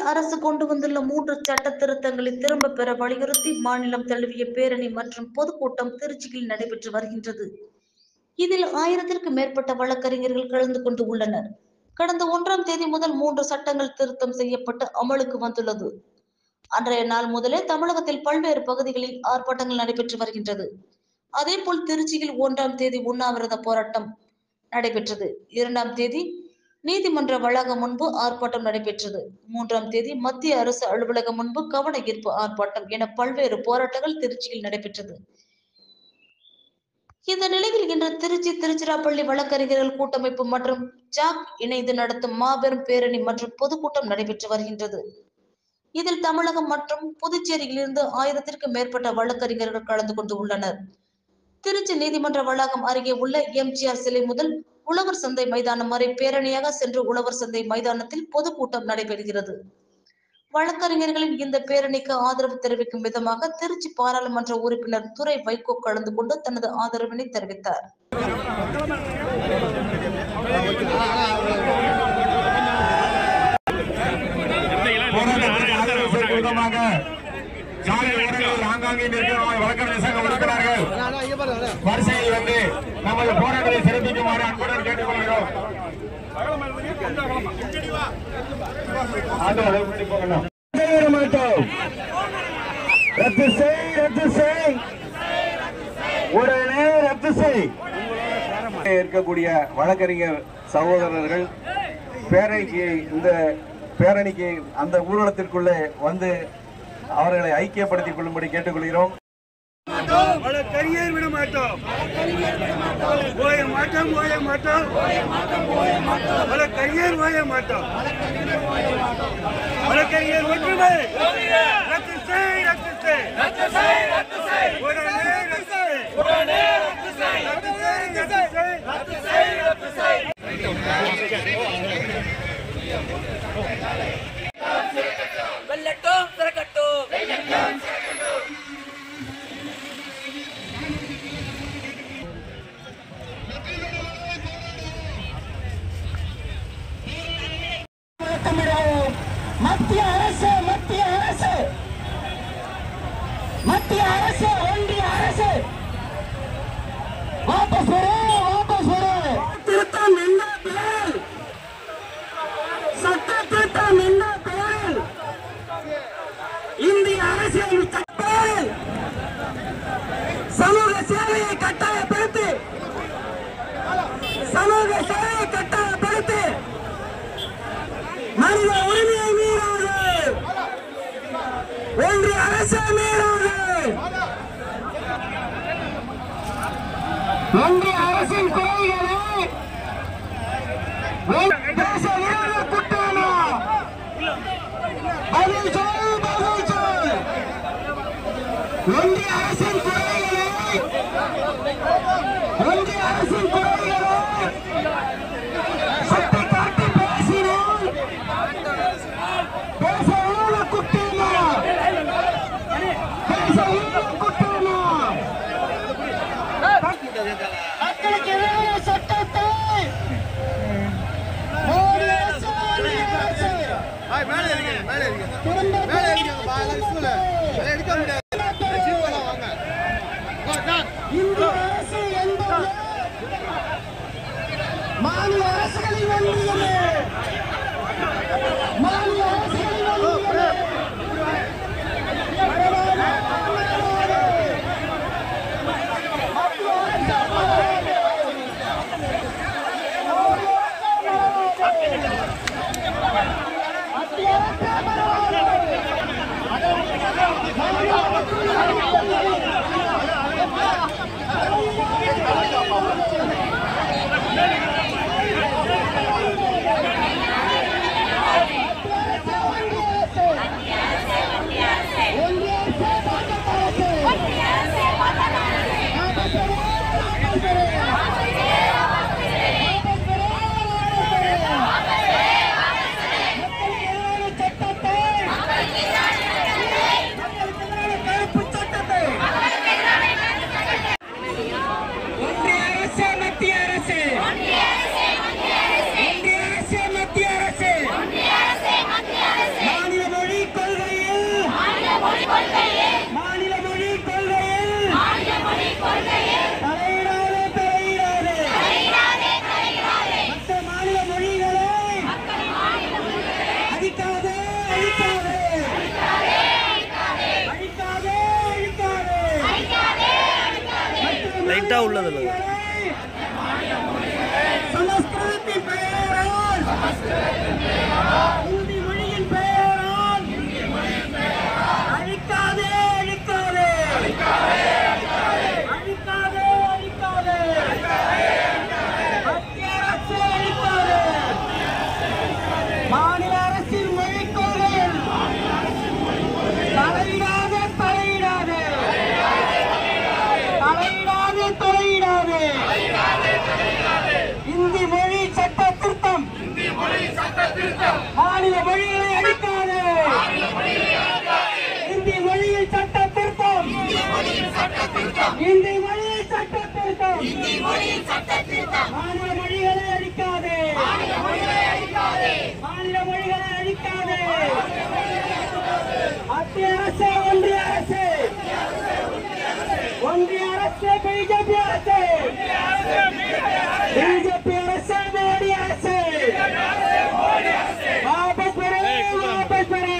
அரசு கொண்டு வந்துள்ள மூன்று சட்ட திருத்தங்களை திரும்ப பெற வலியுறுத்தி மாநிலம் தழுவிய பேரணி மற்றும் பொதுக்கூட்டம் திருச்சியில் நடைபெற்று வருகின்றது இதில் ஆயிரத்திற்கும் மேற்பட்ட வழக்கறிஞர்கள் கலந்து கொண்டு உள்ளனர் கடந்த ஒன்றாம் தேதி முதல் மூன்று சட்டங்கள் திருத்தம் செய்யப்பட்டு அமலுக்கு வந்துள்ளது அன்றைய நாள் முதலே தமிழகத்தில் பல்வேறு பகுதிகளில் ஆர்ப்பாட்டங்கள் நடைபெற்று வருகின்றது அதேபோல் திருச்சியில் ஒன்றாம் தேதி உண்ணாவிரத போராட்டம் நடைபெற்றது இரண்டாம் தேதி நீதிமன்ற வளாகம் முன்பு ஆர்ப்பாட்டம் நடைபெற்றது மூன்றாம் தேதி மத்திய அரசு அலுவலகம் முன்பு கவன ஈர்ப்பு ஆர்ப்பாட்டம் என பல்வேறு போராட்டங்கள் திருச்சியில் நடைபெற்றது இந்த நிலையில் இன்று திருச்சி திருச்சிராப்பள்ளி வழக்கறிஞர்கள் கூட்டமைப்பு மற்றும் ஜாக் இணைந்து நடத்தும் மாபெரும் பேரணி மற்றும் பொதுக்கூட்டம் நடைபெற்று வருகின்றது இதில் தமிழகம் மற்றும் புதுச்சேரியிலிருந்து ஆயிரத்திற்கும் மேற்பட்ட வழக்கறிஞர்கள் கலந்து கொண்டு உள்ளனர் திருச்சி நீதிமன்ற வளாகம் அருகே உள்ள எம்ஜிஆர் சிலை முதல் உழவர் சந்தை மைதானம் வரை பேரணியாக சென்று உழவர் சந்தை மைதானத்தில் பொதுக்கூட்டம் நடைபெறுகிறது வழக்கறிஞர்களின் இந்த பேரணிக்கு ஆதரவு தெரிவிக்கும் விதமாக திருச்சி பாராளுமன்ற உறுப்பினர் துரை வைகோ கலந்து கொண்டு தனது ஆதரவினை தெரிவித்தார் போராட்டத்திற்கு ஆதரவு சேர்க்கும் விதமாக சாலை ஓரங்களில் ஆங்காங்கே நிற்கும் வழக்கறிஞர் சங்க உறுப்பினர்கள் வரிசையில் வந்து நமது போராட்டத்தை சிறப்பிக்குமாறு அன்புடன் கேட்டுக்கொள்கிறோம் ஆண்டு அளவு பண்ணி போகணும் வெளியேற மாட்டோம் ரத்து செய் ரத்து செய் உடனே ரத்து செய் இருக்கக்கூடிய வழக்கறிஞர் சகோதரர்கள் பேரணிக்கு இந்த பேரணிக்கு அந்த ஊர்வலத்திற்குள்ளே வந்து அவர்களை ஐக்கியப்படுத்திக் கொள்ளும்படி கேட்டுக்கொள்கிறோம் வழக்கறிஞர் விட மாட்டோம் ஓய மாட்டோம் ஓய மாட்டோம் வழக்கறிஞர் ஓய மாட்டோம் வழக்கறிஞர் ஒற்றுமை ரத்து செய் ரத்து செய் உடனே ரத்து செய் ரத்து செய் ரத்து செய் ரத்து செய் வெல்லட்டும் திறக்கட்டும் மத்திய அரசு மத்திய அரசு மத்திய அரசு ஒன்றிய அரசு வாபஸ் வரு வாபஸ் வரு திருத்தம் என்ற பெயரில் சட்ட திருத்தம் என்ற பெயரில் இந்திய அரசியல் பெயரில் சமூக சேவையை கட்டாயப்படுத்தி சமூக சேவையை கட்டாயப்படுத்தி மனித உரிமையை மீறுவது ஒன்றிய அரசு மீறுவது ஒன்றிய அரசின் குறைகளை தேச விரோத குற்றமா பதில் சொல் பதில் சொல் ஒன்றிய அரசின் குறைகளை ஒன்றிய அரசின் குறைகளை சுட்டிக்காட்டி பேசினால் தேச விரோத குற்றமா தேச விரோத குற்றமா மக்களுக்கு எதிரான சட்டத்தை மோடி அரசு, ஒன்றிய அரசு திரும்ப இந்திய அரசு என்பது மாநில அரசுகளின் ஒன்றியமே மாநில அரசுகளின் ஒன்றியமே சட்டத்தை லைட்டா உள்ளது சமஸ்கிருதத்தின் பெயரால் இந்தி மொழியின் பெயரால் அழிக்காதே அழிக்காதே அழிக்காதே அழிக்காதே மத்திய அரசு அழிக்காதே மாநில அரசின் மொழிக் கொள்கையில் தலையிடாதே தலையிடாதே தலையிடாதே தலையிடாதே இந்தி மொழி சட்ட திருத்தம் மாநில மொழிகளை அடிக்காது இந்தி மொழியில் சட்ட திருத்தம் இந்தி மொழியில் சட்ட திருத்தம் மாநில மொழிகளை அடிக்காது மாநில மொழிகளை அடிக்காது மத்திய அரசு ஒன்றிய அரசு ஒன்றிய அரசு பிஜேபி அரசு பிஜேபி அரசு மோடி அரசு வாபஸ் பெறு வாபஸ் பெறு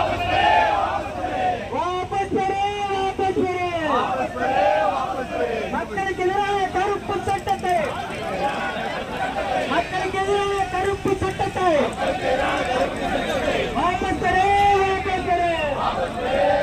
வாபஸ் பெறு வாபஸ் பெறு மக்களுக்கு எதிரான கருப்பு சட்டத்தை மக்களுக்கு எதிரான கருப்பு சட்டத்தை வாபஸ் பெறு வாபஸ் பெறு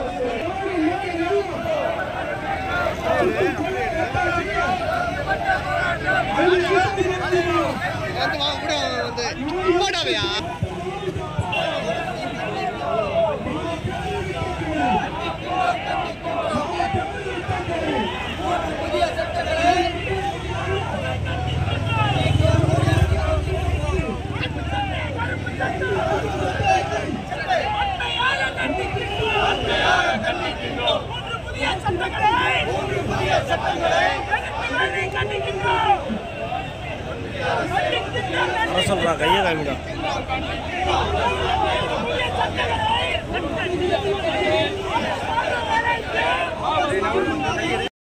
சொல்றா கையை காமிடா சட்டங்களை